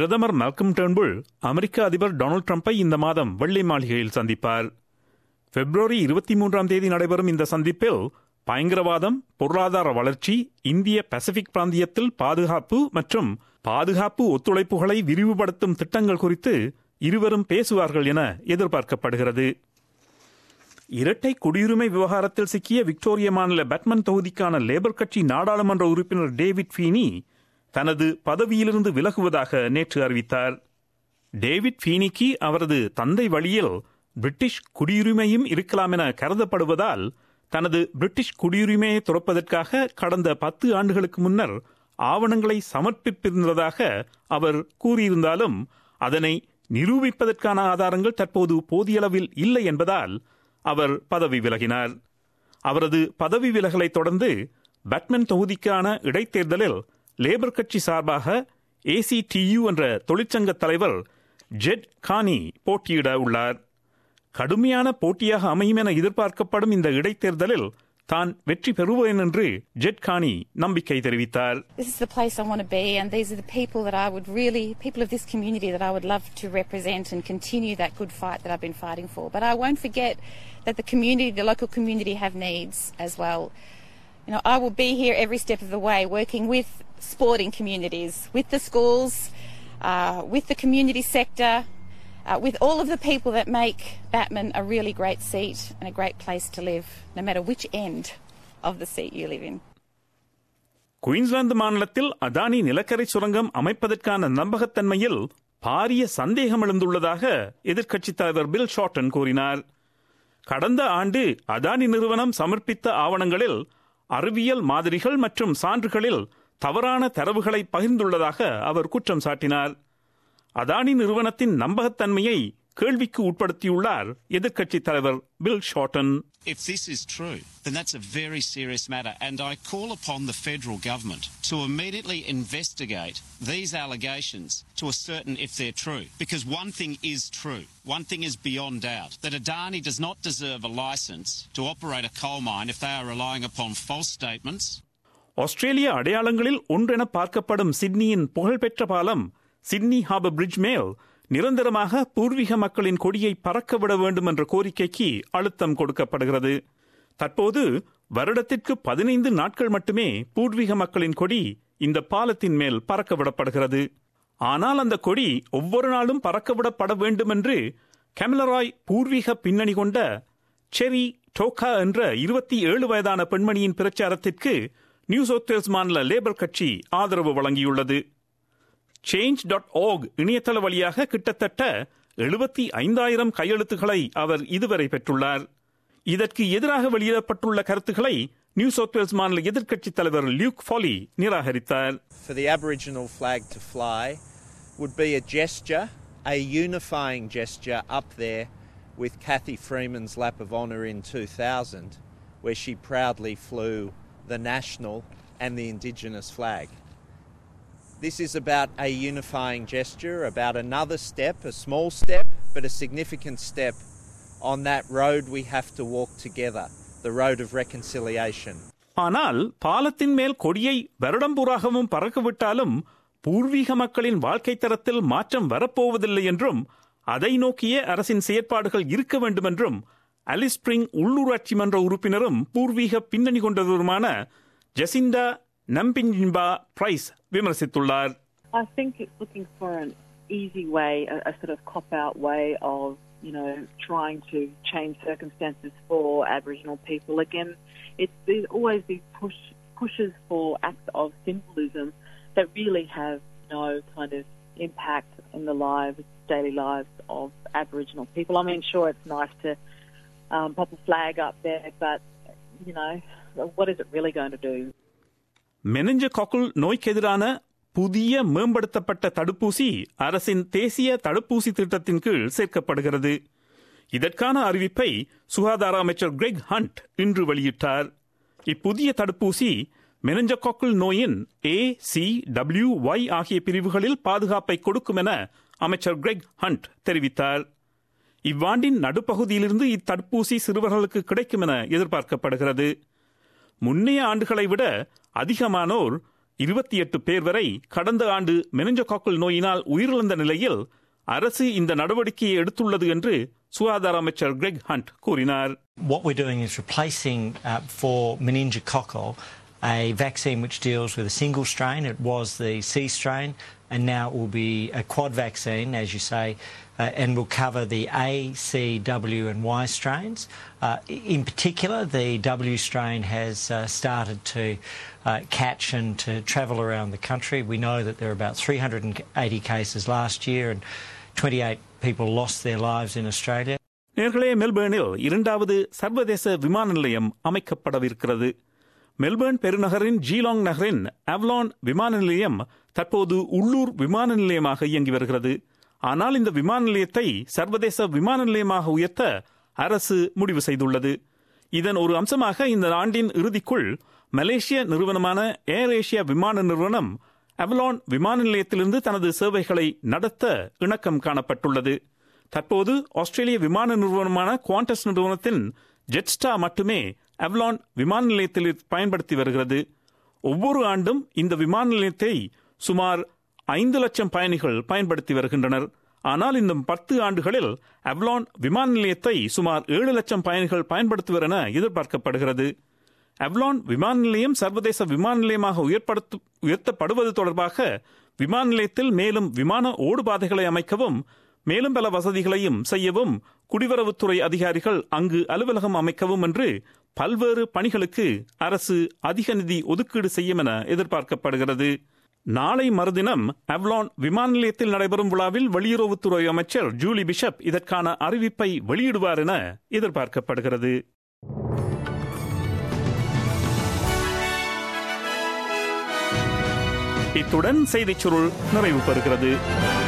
பிரதமர் Malcolm Turnbull அமெரிக்க அதிபர் Donald ட்ரம்பை இந்த மாதம் வெள்ளை மாளிகையில் சந்திப்பார் பிப்ரவரி இருபத்தி மூன்றாம் தேதி நடைபெறும் இந்த சந்திப்பில் பயங்கரவாதம் பொருளாதார வளர்ச்சி இந்திய பசிபிக் பிராந்தியத்தில் பாதுகாப்பு மற்றும் பாதுகாப்பு ஒத்துழைப்புகளை விரிவுபடுத்தும் திட்டங்கள் குறித்து இருவரும் பேசுவார்கள் என எதிர்பார்க்கப்படுகிறது இரட்டை குடியுரிமை விவகாரத்தில் சிக்கிய விக்டோரிய மாநில பேட்மன் தொகுதிக்கான லேபர் கட்சி நாடாளுமன்ற உறுப்பினர் டேவிட் ஃபீனி தனது பதவியிலிருந்து விலகுவதாக நேற்று அறிவித்தார் டேவிட் ஃபீனிக்கு அவரது தந்தை வழியில் பிரிட்டிஷ் குடியுரிமையும் இருக்கலாம் என கருதப்படுவதால் தனது பிரிட்டிஷ் குடியுரிமையை துறப்பதற்காக கடந்த பத்து ஆண்டுகளுக்கு முன்னர் ஆவணங்களை சமர்ப்பித்திருந்ததாக அவர் கூறியிருந்தாலும் அதனை நிரூபிப்பதற்கான ஆதாரங்கள் தற்போது போதியளவில் இல்லை என்பதால் அவர் பதவி விலகினார் அவரது பதவி விலகலை தொடர்ந்து பேட்மன் தொகுதிக்கான இடைத்தேர்தலில் லேபர் கட்சி சார்பாக ஏசிடியு என்ற தொழிற்சங்க தலைவர் ஜெட் கானி போட்டியிட உள்ளார் கடுமையான போட்டியாக அமையும் என எதிர்பார்க்கப்படும் இந்த இடைத்தேர்தலில் தான் வெற்றி பெறுவேன் என்று ஜெட் கானி நம்பிக்கை தெரிவித்தார் This is the place I want to be, and these are the people that I would really, people of this community that I would love to represent and continue that good fight that I've been fighting for. But I won't forget that the community, the local community, have needs as well. You know, I will be here every step of the way, working with sporting communities, with the schools, uh, with the community sector, uh, with all of the people that make Batman a really great seat and a great place to live, no matter which end of the seat you live in. Queensland மாநிலத்தில் அதானி நிலக்கரி சுரங்கம் அமைப்பதற்கான நம்பகத்தன்மையில் பாரிய சந்தேகம் எழுந்துள்ளதாக எதிர்க்கட்சித் தலைவர் Bill shorten கூறினார் கடந்த ஆண்டு அதானி நிறுவனம் சமர்ப்பித்த ஆவணங்களில் அறிவியல் மாதிரிகள் மற்றும் சான்றுகளில் தவறான தரவுகளை பகிர்ந்துள்ளதாக அவர் குற்றம் சாட்டினார் அதானி நிறுவனத்தின் நம்பகத்தன்மையை கேள்விக்கு உட்படுத்தியுள்ளார் எதிர்க்கட்சித் தலைவர் Bill Shorten If this is true, then that's a very serious matter, and I call upon the federal government to immediately investigate these allegations to ascertain if they're true. Because one thing is true, one thing is beyond doubt that Adani does not deserve a license to operate a coal mine if they are relying upon false statements. ஆஸ்திரேலிய அடையாளங்களில் ஒன்றென பார்க்கப்படும் சிட்னியின் புகழ்பெற்ற பாலம் Sydney harbour bridge மேல் நிரந்தரமாக பூர்வீக மக்களின் கொடியை பறக்கவிட வேண்டும் என்ற கோரிக்கைக்கு அழுத்தம் கொடுக்கப்படுகிறது தற்போது வருடத்திற்கு பதினைந்து நாட்கள் மட்டுமே பூர்வீக மக்களின் கொடி இந்த பாலத்தின் மேல் பறக்கவிடப்படுகிறது ஆனால் அந்த கொடி ஒவ்வொரு நாளும் பறக்கவிடப்பட வேண்டும் என்று கெமலராய் பூர்வீக பின்னணி கொண்ட செரி டோகா என்ற இருபத்தி ஏழு வயதான பெண்மணியின் பிரச்சாரத்திற்கு நியூ சவுத் வேல்ஸ் மாநில லேபர் கட்சி ஆதரவு வழங்கியுள்ளது சேஞ்ச் டாட் ஓக் இணையதள வழியாக கிட்டத்தட்ட எழுபத்தி ஐந்தாயிரம் கையெழுத்துக்களை அவர் இதுவரை பெற்றுள்ளார் இதற்கு எதிராக வெளியிடப்பட்டுள்ள கருத்துக்களை நியூ சவுத் வேல்ஸ் மாநில எதிர்க்கட்சித் தலைவர் லியூக் ஃபாலி நிராகரித்தார் for the Aboriginal flag to fly would be a gesture, a unifying gesture up there with Kathy Freeman's lap of honour in 2000, where she proudly flew the national and the Indigenous flag. This is about a unifying gesture, about another step, a small step, but a significant step on that road we have to walk together, the road of reconciliation. ஆனால் பாலத்தின் மேல் கொடியை வருடம்பூராகவும் பறக்கவிட்டாலும் பூர்வீக மக்களின் வாழ்க்கை தரத்தில் மாற்றம் வரப்போவதில்லை என்றும் அதை நோக்கிய அரசின் செயற்பாடுகள் இருக்க வேண்டும் என்றும் அலிஸ்பிரிங் உள்ளூராட்சி மன்ற உறுப்பினரும் பூர்வீக பின்னணி கொண்டவருமான ஜெசிண்டா நம்பின்பா பிரைஸ் விமர்சித்துள்ளார் I think it's looking for an easy way, a, a sort of cop out way of, you know, trying to change circumstances for Aboriginal people. Again, it's there's always these push pushes for acts of symbolism that really have no kind of impact in the lives, daily lives of Aboriginal people. I mean, sure, it's nice to um, pop a flag up there, but you know, what is it really going to do? Meningococcal நோய்க்கு எதிரான புதிய மேம்படுத்தப்பட்ட தடுப்பூசி அரசின் தேசிய தடுப்பூசி திட்டத்தின் கீழ் சேர்க்கப்படுகிறது இதற்கான அறிவிப்பை சுகாதார அமைச்சர் கிரெக் ஹண்ட் இன்று வெளியிட்டார் இப்புதிய தடுப்பூசி மெனஞ்சகாக்குல் நோயின் ஏ சி டபிள்யூ ஒய் ஆகிய பிரிவுகளில் பாதுகாப்பை கொடுக்கும் என அமைச்சர் கிரெக் ஹண்ட் தெரிவித்தார் இவ்வாண்டின் நடுப்பகுதியிலிருந்து இத்தடுப்பூசி சிறுவர்களுக்கு கிடைக்கும் என எதிர்பார்க்கப்படுகிறது முன்னைய ஆண்டுகளை விட அதிகமானோர் இருபத்தி எட்டு பேர் வரை கடந்த ஆண்டு மெனஞ்சகாக்கல் நோயினால் உயிரிழந்த நிலையில் அரசு இந்த நடவடிக்கையை எடுத்துள்ளது என்று சுகாதார அமைச்சர் கிரெக் ஹண்ட் கூறினார் What we're doing is replacing uh, for meningococcal a vaccine which deals with a single strain. It was the C strain, and now it will be a quad vaccine, as you say, uh, and will cover the A, C, W, and Y strains. Uh, in particular, the W strain has uh, started to uh, catch and to travel around the country. We know that there are about 380 cases last year, and 28 people lost their lives in Australia. நேர்களே மெல்பேர்னில் இரண்டாவது சர்வதேச விமான நிலையம் அமைக்கப்படவிருக்கிறது Melbourne பெருநகரின் ஜீலாங் நகரின் அவலான் விமான நிலையம் தற்போது உள்ளூர் விமான நிலையமாக இயங்கி வருகிறது ஆனால் இந்த விமான நிலையத்தை சர்வதேச விமான நிலையமாக உயர்த்த அரசு முடிவு செய்துள்ளது இதன் ஒரு அம்சமாக இந்த ஆண்டின் இறுதிக்குள் மலேசிய நிறுவனமான ஏர் ஏசியா விமான நிறுவனம் அவலான் விமான நிலையத்திலிருந்து தனது சேவைகளை நடத்த இணக்கம் காணப்பட்டுள்ளது தற்போது ஆஸ்திரேலிய விமான நிறுவனமான குவாண்டஸ் நிறுவனத்தின் ஜெட்ஸ்டா மட்டுமே அவலான் விமான நிலையத்தில் பயன்படுத்தி வருகிறது ஒவ்வொரு ஆண்டும் இந்த விமான நிலையத்தை சுமார் ஐந்து லட்சம் பயணிகள் பயன்படுத்தி வருகின்றனர் ஆனால் இந்த பத்து ஆண்டுகளில் அவலான் விமான நிலையத்தை சுமார் ஏழு லட்சம் பயணிகள் பயன்படுத்துவர் என எதிர்பார்க்கப்படுகிறது அவலான் விமான நிலையம் சர்வதேச விமான நிலையமாக உயர்படுத்து உயர்த்தப்படுவது தொடர்பாக விமான நிலையத்தில் மேலும் விமான ஓடுபாதைகளை அமைக்கவும் மேலும் பல வசதிகளையும் செய்யவும் குடிவரவுத்துறை அதிகாரிகள் அங்கு அலுவலகம் அமைக்கவும் என்று பல்வேறு பணிகளுக்கு அரசு அதிக நிதி ஒதுக்கீடு செய்யும் என எதிர்பார்க்கப்படுகிறது நாளை மறுதினம் அவலான் விமான நிலையத்தில் நடைபெறும் விழாவில் வெளியுறவுத்துறை அமைச்சர் ஜூலி பிஷப் இதற்கான அறிவிப்பை வெளியிடுவார் என எதிர்பார்க்கப்படுகிறது இத்துடன் செய்திச் சுருள் நிறைவு பெறுகிறது